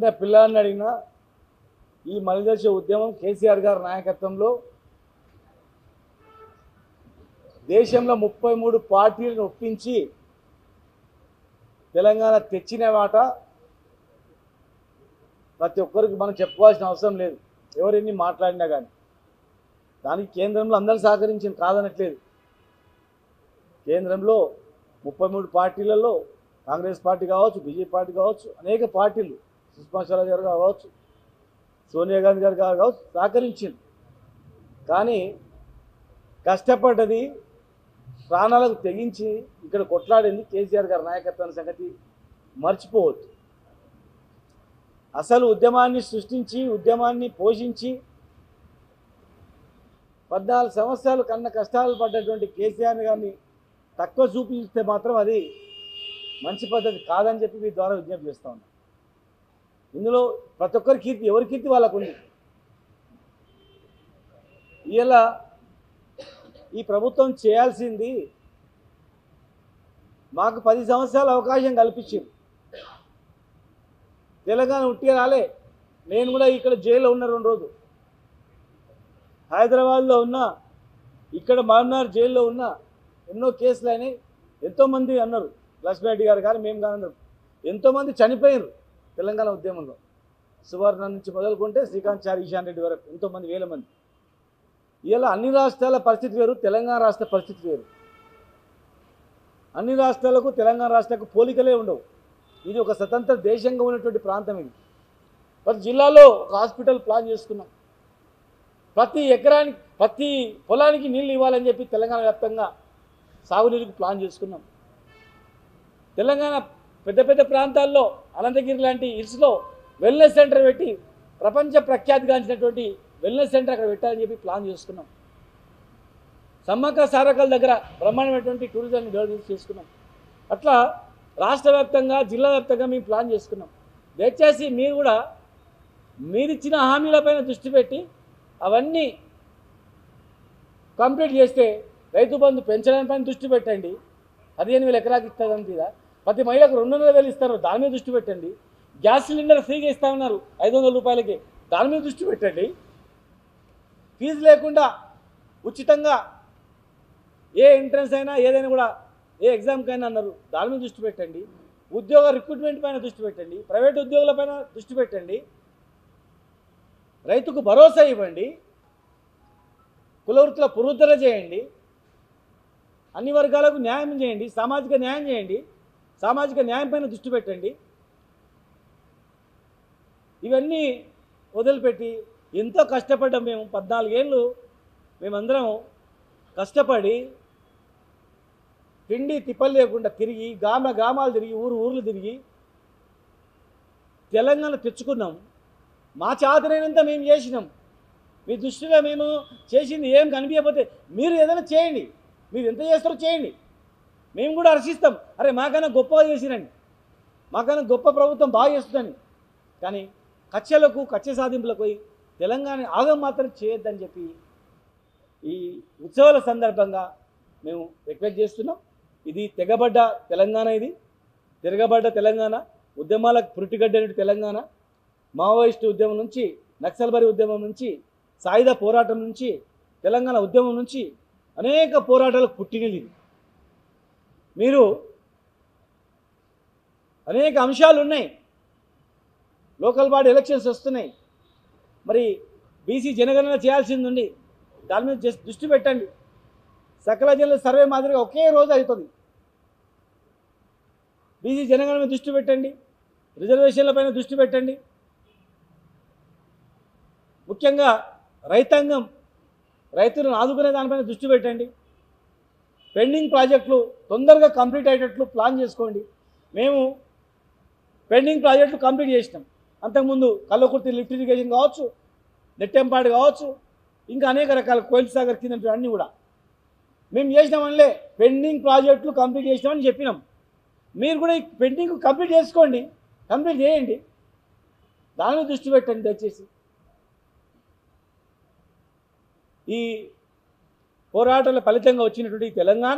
చిన్న పిల్లాన్ని అడిగినా ఈ మలిదశ ఉద్యమం కేసీఆర్ గారి నాయకత్వంలో దేశంలో ముప్పై మూడు పార్టీలను ఒప్పించి తెలంగాణ తెచ్చిన మాట ప్రతి ఒక్కరికి మనం చెప్పుకోవాల్సిన అవసరం లేదు ఎవరెన్ని మాట్లాడినా కానీ దానికి కేంద్రంలో అందరూ సహకరించింది కాదనట్లేదు కేంద్రంలో ముప్పై మూడు పార్టీలలో కాంగ్రెస్ పార్టీ కావచ్చు బీజేపీ పార్టీ కావచ్చు అనేక పార్టీలు సుష్మా స్వరాజ్ గారు కావచ్చు సోనియా గాంధీ గారు కావచ్చు సహకరించింది కానీ కష్టపడ్డది ప్రాణాలకు తెగించి ఇక్కడ కొట్లాడింది కేసీఆర్ గారి నాయకత్వాన్ని సంగతి మర్చిపోవద్దు అసలు ఉద్యమాన్ని సృష్టించి ఉద్యమాన్ని పోషించి పద్నాలుగు సంవత్సరాలు కన్న కష్టాలు పడ్డటువంటి కేసీఆర్ గారిని తక్కువ చూపిస్తే మాత్రం అది మంచి పద్ధతి కాదని చెప్పి మీ ద్వారా విజ్ఞప్తి చేస్తా ఉన్నాను ఇందులో ప్రతి ఒక్కరి కీర్తి ఎవరి కీర్తి వాళ్ళకు ఉంది ఇలా ఈ ప్రభుత్వం చేయాల్సింది మాకు పది సంవత్సరాల అవకాశం కల్పించింది తెలంగాణ ఉట్టిగా రాలే నేను కూడా ఇక్కడ జైల్లో ఉన్న రెండు రోజు హైదరాబాద్లో ఉన్నా ఇక్కడ మహమ్నార్ జైల్లో ఉన్నా ఎన్నో కేసులు అయినాయి ఎంతోమంది అన్నారు లక్ష్మీరెడ్డి గారు కానీ మేము కానీ అన్నారు ఎంతోమంది చనిపోయారు తెలంగాణ ఉద్యమంలో సువర్ణ నుంచి మొదలుకుంటే శ్రీకాంత్ చారి ఈశాన్ రెడ్డి వరకు ఎంతోమంది వేల మంది ఇలా అన్ని రాష్ట్రాల పరిస్థితి వేరు తెలంగాణ రాష్ట్ర పరిస్థితి వేరు అన్ని రాష్ట్రాలకు తెలంగాణ రాష్ట్రాలకు పోలికలే ఉండవు ఇది ఒక స్వతంత్ర దేశంగా ఉన్నటువంటి ప్రాంతం ఇది ప్రతి జిల్లాలో ఒక హాస్పిటల్ ప్లాన్ చేసుకున్నాం ప్రతి ఎకరానికి ప్రతి పొలానికి నీళ్ళు ఇవ్వాలని చెప్పి తెలంగాణ వ్యాప్తంగా సాగునీరుకు ప్లాన్ చేసుకున్నాం తెలంగాణ పెద్ద పెద్ద ప్రాంతాల్లో అనంతగిరి లాంటి హిల్స్లో వెల్నెస్ సెంటర్ పెట్టి ప్రపంచ ప్రఖ్యాతిగాంచినటువంటి వెల్నెస్ సెంటర్ అక్కడ పెట్టాలని చెప్పి ప్లాన్ చేసుకున్నాం సమ్మక్క సారకల దగ్గర బ్రహ్మాండమైనటువంటి టూరిజాన్ని డెవలప్ చేసుకున్నాం అట్లా రాష్ట్ర వ్యాప్తంగా జిల్లా వ్యాప్తంగా మేము ప్లాన్ చేసుకున్నాం దయచేసి మీరు కూడా మీరిచ్చిన హామీలపైన దృష్టి పెట్టి అవన్నీ కంప్లీట్ చేస్తే రైతు బంధు పెంచడానిపైన దృష్టి పెట్టండి పదిహేను వేల ఎకరాకి ఇస్తారని మీద ప్రతి మహిళకు రెండు వందల వేలు ఇస్తారు దాని మీద దృష్టి పెట్టండి గ్యాస్ సిలిండర్ ఫ్రీగా ఇస్తామన్నారు ఐదు వందల రూపాయలకి దాని మీద దృష్టి పెట్టండి ఫీజు లేకుండా ఉచితంగా ఏ ఎంట్రన్స్ అయినా ఏదైనా కూడా ఏ ఎగ్జామ్కైనా అన్నారు దాని మీద దృష్టి పెట్టండి ఉద్యోగ రిక్రూట్మెంట్ పైన దృష్టి పెట్టండి ప్రైవేట్ ఉద్యోగుల పైన దృష్టి పెట్టండి రైతుకు భరోసా ఇవ్వండి కులవృత్తుల పునరుద్ధరణ చేయండి అన్ని వర్గాలకు న్యాయం చేయండి సామాజిక న్యాయం చేయండి సామాజిక న్యాయం పైన దృష్టి పెట్టండి ఇవన్నీ వదిలిపెట్టి ఎంతో కష్టపడ్డాం మేము పద్నాలుగేళ్ళు మేమందరం కష్టపడి తిండి తిప్పలు లేకుండా తిరిగి గ్రామ గ్రామాలు తిరిగి ఊరు ఊర్లు తిరిగి తెలంగాణ తెచ్చుకున్నాం మా చాతనైనంత మేము చేసినాం మీ దృష్టిలో మేము చేసింది ఏం కనిపించకపోతే మీరు ఏదైనా చేయండి మీరు ఎంత చేస్తారో చేయండి మేము కూడా హర్షిస్తాం అరే మాకన్నా గొప్పగా చేసిరండి మాకన్నా గొప్ప ప్రభుత్వం బాగా చేస్తుందని కానీ కచ్చలకు కచ్చ సాధింపులకు పోయి తెలంగాణ ఆగం మాత్రం చేయొద్దని చెప్పి ఈ ఉత్సవాల సందర్భంగా మేము రిక్వెస్ట్ చేస్తున్నాం ఇది తెగబడ్డ తెలంగాణ ఇది తిరగబడ్డ తెలంగాణ ఉద్యమాలకు పురిటిగడ్డని తెలంగాణ మావోయిస్టు ఉద్యమం నుంచి నక్సల్బరి ఉద్యమం నుంచి సాయుధ పోరాటం నుంచి తెలంగాణ ఉద్యమం నుంచి అనేక పోరాటాలకు పుట్టినది ఇది. మీరు అనేక అంశాలు ఉన్నాయి లోకల్ బాడీ ఎలక్షన్స్ వస్తున్నాయి మరి బీసీ జనగణన చేయాల్సింది ఉంది దాని మీద జస్ట్ దృష్టి పెట్టండి సకల జిల్లా సర్వే మాదిరిగా ఒకే రోజు అవుతుంది బీసీ జనగణన మీద దృష్టి పెట్టండి రిజర్వేషన్ల పైన దృష్టి పెట్టండి ముఖ్యంగా రైతాంగం రైతులను ఆదుకునే దానిపైన దృష్టి పెట్టండి పెండింగ్ ప్రాజెక్టులు తొందరగా కంప్లీట్ అయ్యేటట్లు ప్లాన్ చేసుకోండి మేము పెండింగ్ ప్రాజెక్టులు కంప్లీట్ చేసినాం అంతకుముందు కల్లకుర్తి లిఫ్ట్ ఇరిగేషన్ కావచ్చు నెట్టెంపాడు కావచ్చు ఇంకా అనేక రకాల కోయిల్ సాగర్ కింద అన్నీ కూడా మేము చేసినామనిలే పెండింగ్ ప్రాజెక్టులు కంప్లీట్ చేసినామని చెప్పినాం మీరు కూడా ఈ పెండింగ్ కంప్లీట్ చేసుకోండి కంప్లీట్ చేయండి దాని మీద దృష్టి పెట్టండి దయచేసి ఈ పోరాటాల ఫలితంగా వచ్చినటువంటి ఈ తెలంగాణ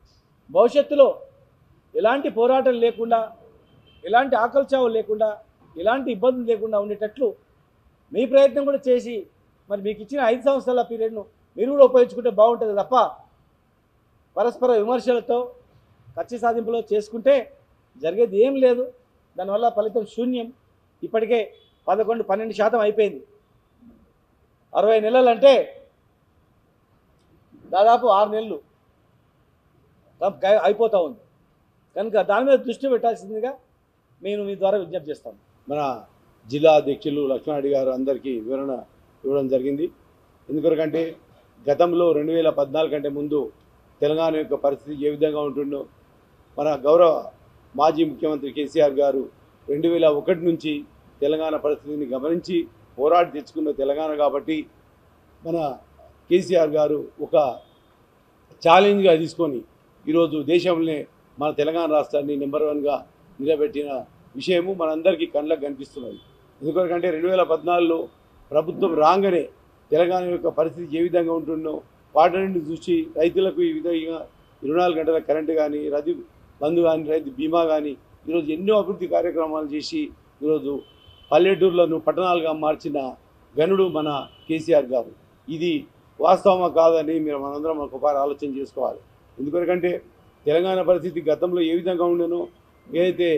భవిష్యత్తులో ఎలాంటి పోరాటాలు లేకుండా ఎలాంటి ఆకలి చావులు లేకుండా ఎలాంటి ఇబ్బందులు లేకుండా ఉండేటట్లు మీ ప్రయత్నం కూడా చేసి మరి మీకు ఇచ్చిన ఐదు సంవత్సరాల పీరియడ్ను మీరు కూడా ఉపయోగించుకుంటే బాగుంటుంది తప్ప పరస్పర విమర్శలతో కక్ష సాధింపులో చేసుకుంటే జరిగేది ఏం లేదు దానివల్ల ఫలితం శూన్యం ఇప్పటికే పదకొండు పన్నెండు శాతం అయిపోయింది అరవై నెలలు అంటే దాదాపు ఆరు నెలలు గా- అయిపోతూ ఉంది కనుక దాని మీద దృష్టి పెట్టాల్సిందిగా నేను మీ ద్వారా విజ్ఞప్తి చేస్తాను మన జిల్లా అధ్యక్షులు లక్ష్మణరెడ్డి గారు అందరికీ వివరణ ఇవ్వడం జరిగింది ఎందుకంటే గతంలో రెండు వేల పద్నాలుగు కంటే ముందు తెలంగాణ యొక్క పరిస్థితి ఏ విధంగా ఉంటుందో మన గౌరవ మాజీ ముఖ్యమంత్రి కేసీఆర్ గారు రెండు వేల ఒకటి నుంచి తెలంగాణ పరిస్థితిని గమనించి పోరాడి తెచ్చుకున్న తెలంగాణ కాబట్టి మన కేసీఆర్ గారు ఒక ఛాలెంజ్గా తీసుకొని ఈరోజు దేశంలోనే మన తెలంగాణ రాష్ట్రాన్ని నెంబర్ వన్గా నిలబెట్టిన విషయము మనందరికీ కళ్ళకు కనిపిస్తున్నది ఎందుకంటే రెండు వేల పద్నాలుగులో ప్రభుత్వం రాగానే తెలంగాణ యొక్క పరిస్థితి ఏ విధంగా ఉంటుందో వాటిని చూసి రైతులకు ఈ విధంగా ఇరవై నాలుగు గంటల కరెంటు కానీ రైతు బంధు కానీ రైతు బీమా కానీ ఈరోజు ఎన్నో అభివృద్ధి కార్యక్రమాలు చేసి ఈరోజు పల్లెటూర్లను పట్టణాలుగా మార్చిన గనుడు మన కేసీఆర్ గారు ఇది వాస్తవమా కాదని మీరు మనందరం ఒకసారి ఆలోచన చేసుకోవాలి ఎందుకంటే తెలంగాణ పరిస్థితి గతంలో ఏ విధంగా ఉండేనో ఏదైతే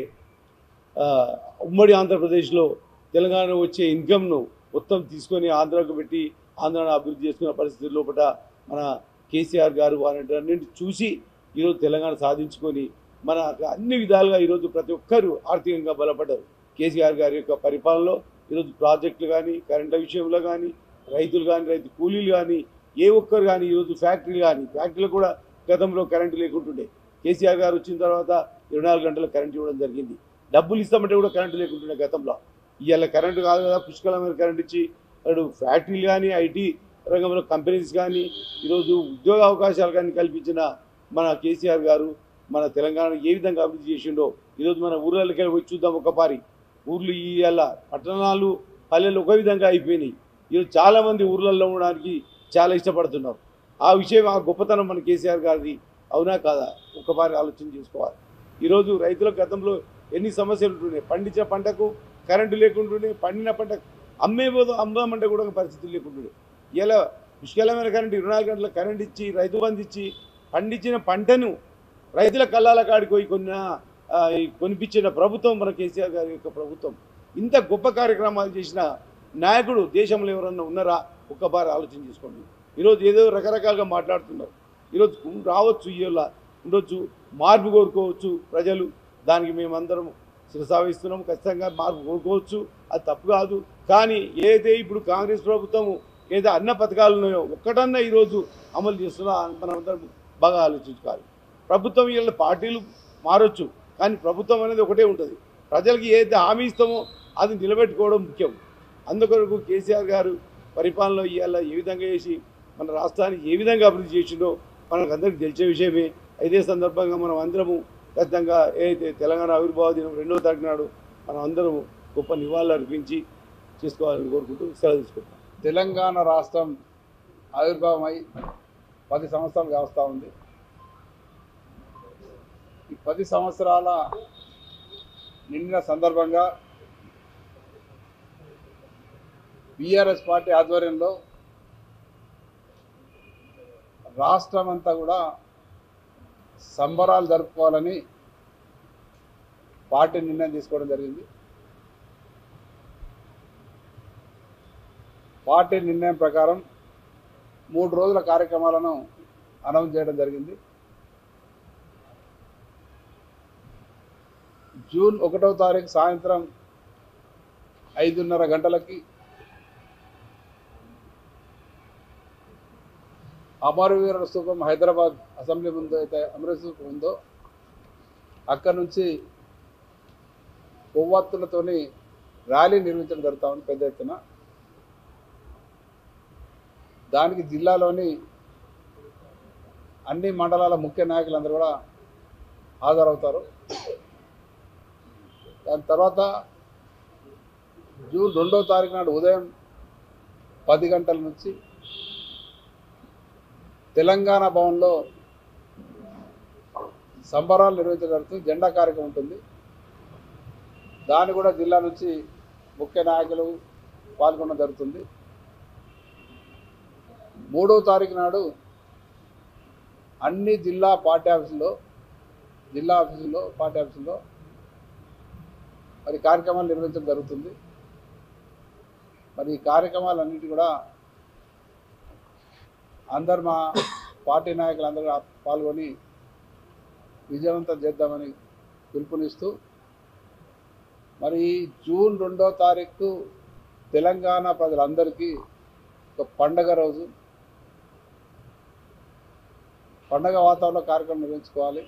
ఆ, ఉమ్మడి ఆంధ్రప్రదేశ్లో తెలంగాణ వచ్చే ఇన్కమ్ను మొత్తం తీసుకొని ఆంధ్రాకు పెట్టి ఆంధ్రాను అభివృద్ధి చేసుకున్న పరిస్థితి లోపల మన కేసీఆర్ గారు వారంటి చూసి ఈరోజు తెలంగాణ సాధించుకొని మన అన్ని విధాలుగా ఈరోజు ప్రతి ఒక్కరూ ఆర్థికంగా బలపడ్డారు కేసీఆర్ గారి యొక్క పరిపాలనలో ఈరోజు ప్రాజెక్టులు కానీ కరెంటు విషయంలో కానీ రైతులు కానీ రైతు కూలీలు కానీ ఏ ఒక్కరు కానీ ఈరోజు ఫ్యాక్టరీలు కానీ ఫ్యాక్టరీలు కూడా గతంలో కరెంటు లేకుంటుండే కేసీఆర్ గారు వచ్చిన తర్వాత ఇరవై నాలుగు గంటల కరెంట్ ఇవ్వడం జరిగింది డబ్బులు ఇస్తామంటే కూడా కరెంటు లేకుంటుండే గతంలో ఇవాళ కరెంటు కాదు కదా పుష్కలమైన కరెంట్ ఇచ్చి అటు ఫ్యాక్టరీలు కానీ ఐటీ రంగంలో కంపెనీస్ కానీ ఈరోజు ఉద్యోగ అవకాశాలు కానీ కల్పించిన మన కేసీఆర్ గారు మన తెలంగాణ ఏ విధంగా అభివృద్ధి చేసిండో ఈరోజు మన ఊర్లకి వెళ్ళి పోయి చూద్దాం ఒక పారి ఊర్లు ఇవాళ పట్టణాలు పల్లెలు ఒక విధంగా అయిపోయినాయి ఈరోజు చాలామంది ఊర్లలో ఉండడానికి చాలా ఇష్టపడుతున్నారు ఆ విషయం ఆ గొప్పతనం మన కేసీఆర్ గారిది అవునా కాదా ఒకసారి ఆలోచన చేసుకోవాలి ఈరోజు రైతుల గతంలో ఎన్ని సమస్యలు ఉంటుండే పండించిన పంటకు కరెంటు లేకుంటుండే పండిన పంట అమ్మే పోదు అమ్మామంటే కూడా ఒక పరిస్థితి లేకుంటుండే ఇలా పుష్కలమైన కరెంటు ఇరవై నాలుగు గంటల కరెంట్ ఇచ్చి రైతు బంధు ఇచ్చి పండించిన పంటను రైతుల కళ్ళాల కాడికి పోయి కొన్న ఆ, ఈ కొనిపించిన ప్రభుత్వం మన కేసీఆర్ గారి యొక్క ప్రభుత్వం ఇంత గొప్ప కార్యక్రమాలు చేసిన నాయకుడు దేశంలో ఎవరన్నా ఉన్నారా ఒక్కసారి ఆలోచన చేసుకోండి ఈరోజు ఏదో రకరకాలుగా మాట్లాడుతున్నారు ఈరోజు రావచ్చు ఇవాళ ఉండొచ్చు మార్పు కోరుకోవచ్చు ప్రజలు దానికి మేమందరం శిరసావిస్తున్నాం ఖచ్చితంగా మార్పు కోరుకోవచ్చు అది తప్పు కాదు కానీ ఏదైతే ఇప్పుడు కాంగ్రెస్ ప్రభుత్వము ఏదో అన్న పథకాలు ఉన్నాయో ఒక్కటన్నా ఈరోజు అమలు చేస్తున్నా మనమందరం బాగా ఆలోచించుకోవాలి ప్రభుత్వం వీళ్ళ పార్టీలు మారొచ్చు కానీ ప్రభుత్వం అనేది ఒకటే ఉంటుంది ప్రజలకి ఏదైతే హామీ ఇస్తామో అది నిలబెట్టుకోవడం ముఖ్యం అందుకొరకు కేసీఆర్ గారు పరిపాలనలో ఇవాళ ఏ విధంగా చేసి మన రాష్ట్రాన్ని ఏ విధంగా అభివృద్ధి చేసిండో మనకు అందరికీ తెలిసే విషయమే ఇదే సందర్భంగా మనం అందరము ఖచ్చితంగా ఏదైతే తెలంగాణ ఆవిర్భావ దినం రెండవ తారీఖు నాడు మనం అందరం గొప్ప నివాళులు అర్పించి చేసుకోవాలని కోరుకుంటూ సెలవు తీసుకుంటాం తెలంగాణ రాష్ట్రం ఆవిర్భావమై పది సంవత్సరాలు కావస్తూ ఉంది ఈ పది సంవత్సరాల నిండిన సందర్భంగా బీఆర్ఎస్ పార్టీ ఆధ్వర్యంలో రాష్ట్రం అంతా కూడా సంబరాలు జరుపుకోవాలని పార్టీ నిర్ణయం తీసుకోవడం జరిగింది పార్టీ నిర్ణయం ప్రకారం మూడు రోజుల కార్యక్రమాలను అనౌన్స్ చేయడం జరిగింది జూన్ ఒకటవ తారీఖు సాయంత్రం ఐదున్నర గంటలకి అమరవీరుల స్థూపం హైదరాబాద్ అసెంబ్లీ ముందు అయితే అమరవీర స్థూపం ఉందో అక్కడ నుంచి కొవ్వొత్తులతోని ర్యాలీ నిర్వహించడం జరుగుతూ ఉంది పెద్ద ఎత్తున దానికి జిల్లాలోని అన్ని మండలాల ముఖ్య నాయకులందరూ కూడా హాజరవుతారు దాని తర్వాత జూన్ రెండో తారీఖు నాడు ఉదయం పది గంటల నుంచి తెలంగాణ భవన్లో సంబరాలు నిర్వహించడం జరుగుతుంది జెండా కార్యక్రమం ఉంటుంది దాన్ని కూడా జిల్లా నుంచి ముఖ్య నాయకులు పాల్గొనడం జరుగుతుంది మూడో తారీఖు నాడు అన్ని జిల్లా పార్టీ ఆఫీసుల్లో జిల్లా ఆఫీసుల్లో పార్టీ ఆఫీసుల్లో మరి కార్యక్రమాలు నిర్వహించడం జరుగుతుంది మరి ఈ కార్యక్రమాలన్నిటి కూడా అందరు మా పార్టీ నాయకులందరూ కూడా పాల్గొని విజయవంతం చేద్దామని పిలుపునిస్తూ మరి జూన్ రెండో తారీఖు తెలంగాణ ప్రజలందరికీ ఒక పండగ రోజు పండగ వాతావరణ కార్యక్రమం నిర్వహించుకోవాలి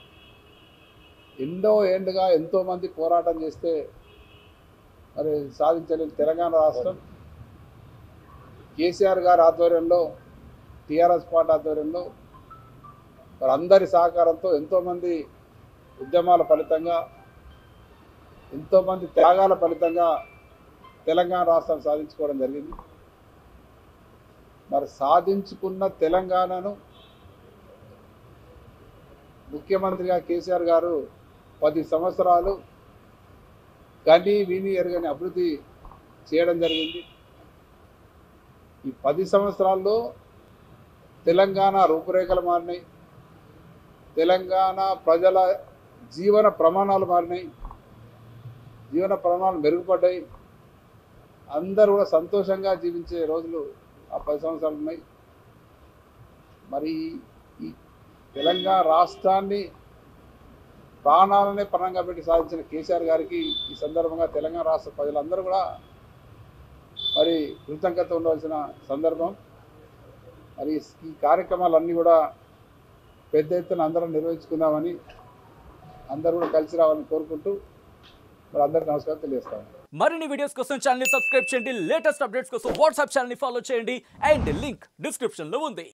ఎన్నో ఏళ్ళుగా ఎంతోమంది పోరాటం చేస్తే మరి సాధించలేని తెలంగాణ రాష్ట్రం కేసీఆర్ గారి ఆధ్వర్యంలో టీఆర్ఎస్ పార్టీ ఆధ్వర్యంలో మరి అందరి సహకారంతో ఎంతోమంది ఉద్యమాల ఫలితంగా ఎంతోమంది త్యాగాల ఫలితంగా తెలంగాణ రాష్ట్రం సాధించుకోవడం జరిగింది మరి సాధించుకున్న తెలంగాణను ముఖ్యమంత్రిగా కేసీఆర్ గారు పది సంవత్సరాలు కని విని ఎరగని అభివృద్ధి చేయడం జరిగింది ఈ పది సంవత్సరాల్లో తెలంగాణ రూపురేఖలు మారినాయి తెలంగాణ ప్రజల జీవన ప్రమాణాలు మారినాయి జీవన ప్రమాణాలు మెరుగుపడ్డాయి అందరూ కూడా సంతోషంగా జీవించే రోజులు ఆ పది సంవత్సరాలు ఉన్నాయి మరి ఈ తెలంగాణ రాష్ట్రాన్ని ప్రాణాలనే పణంగా పెట్టి సాధించిన కేసీఆర్ గారికి ఈ సందర్భంగా తెలంగాణ రాష్ట్ర ప్రజలందరూ కూడా మరి కృతజ్ఞత ఉండవలసిన సందర్భం మరి ఈ కార్యక్రమాలన్నీ కూడా పెద్ద ఎత్తున అందరం నిర్వహించుకుందామని అందరూ కూడా కలిసి రావాలని కోరుకుంటూ మరి అందరికీ నమస్కారం తెలియజేస్తాను మరిన్ని వీడియోస్ కోసం ఛానల్ సబ్స్క్రైబ్ చేయండి లేటెస్ట్ అప్డేట్స్ కోసం వాట్సాప్ ఛానల్ ఫాలో చేయండి అండ్ లింక్ డిస్క్రిప్షన్ లో ఉంది